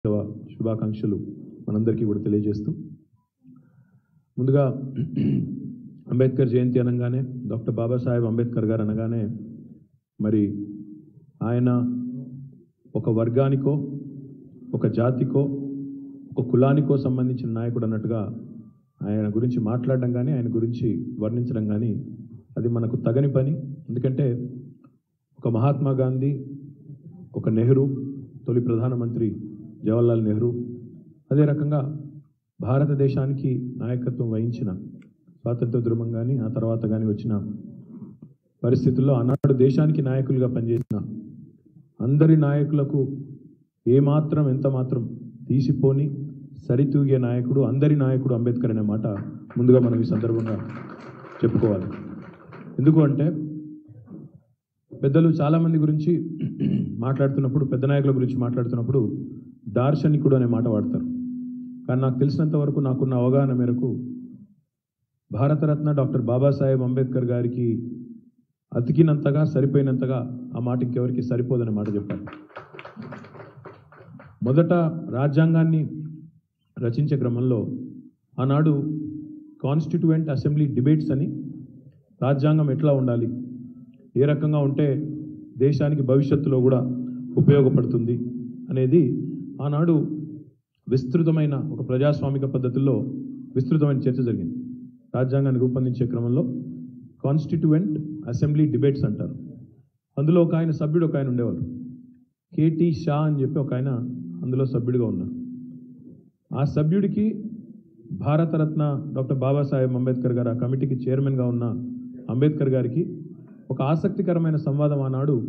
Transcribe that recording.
దినోత్సవ శుభాకాంక్షలు మనందరికీ కూడా తెలియజేస్తూ ముందుగా అంబేద్కర్ జయంతి అనగానే డాక్టర్ బాబాసాహెబ్ అంబేద్కర్ గారు అనగానే మరి ఆయన ఒక వర్గానికో ఒక జాతికో ఒక కులానికో సంబంధించిన నాయకుడు అన్నట్టుగా ఆయన గురించి మాట్లాడడం కానీ ఆయన గురించి వర్ణించడం కానీ అది మనకు తగని పని ఎందుకంటే ఒక మహాత్మా గాంధీ ఒక నెహ్రూ తొలి ప్రధానమంత్రి జవహర్లాల్ నెహ్రూ అదే రకంగా భారతదేశానికి నాయకత్వం వహించిన స్వాతంత్ర ధ్రువం కానీ ఆ తర్వాత కానీ వచ్చిన పరిస్థితుల్లో ఆనాడు దేశానికి నాయకులుగా పనిచేసిన అందరి నాయకులకు ఏమాత్రం ఎంత మాత్రం తీసిపోని సరితూగే నాయకుడు అందరి నాయకుడు అంబేద్కర్ అనే మాట ముందుగా మనం ఈ సందర్భంగా చెప్పుకోవాలి ఎందుకు అంటే పెద్దలు చాలామంది గురించి మాట్లాడుతున్నప్పుడు పెద్ద నాయకుల గురించి మాట్లాడుతున్నప్పుడు దార్శనికుడు అనే మాట వాడతారు కానీ నాకు తెలిసినంత వరకు నాకున్న అవగాహన మేరకు భారతరత్న డాక్టర్ బాబాసాహెబ్ అంబేద్కర్ గారికి అతికినంతగా సరిపోయినంతగా ఆ మాట ఇంకెవరికి సరిపోదనే మాట చెప్పారు మొదట రాజ్యాంగాన్ని రచించే క్రమంలో ఆనాడు కాన్స్టిట్యూయెంట్ అసెంబ్లీ డిబేట్స్ అని రాజ్యాంగం ఎట్లా ఉండాలి ఏ రకంగా ఉంటే దేశానికి భవిష్యత్తులో కూడా ఉపయోగపడుతుంది అనేది ఆనాడు విస్తృతమైన ఒక ప్రజాస్వామిక పద్ధతుల్లో విస్తృతమైన చర్చ జరిగింది రాజ్యాంగాన్ని రూపొందించే క్రమంలో కాన్స్టిట్యూయెంట్ అసెంబ్లీ డిబేట్స్ అంటారు అందులో ఒక ఆయన సభ్యుడు ఒక ఆయన ఉండేవారు కేటీ షా అని చెప్పి ఒక ఆయన అందులో సభ్యుడిగా ఉన్నారు ఆ సభ్యుడికి భారతరత్న డాక్టర్ బాబాసాహెబ్ అంబేద్కర్ గారు ఆ కమిటీకి చైర్మన్గా ఉన్న అంబేద్కర్ గారికి ఒక ఆసక్తికరమైన సంవాదం ఆనాడు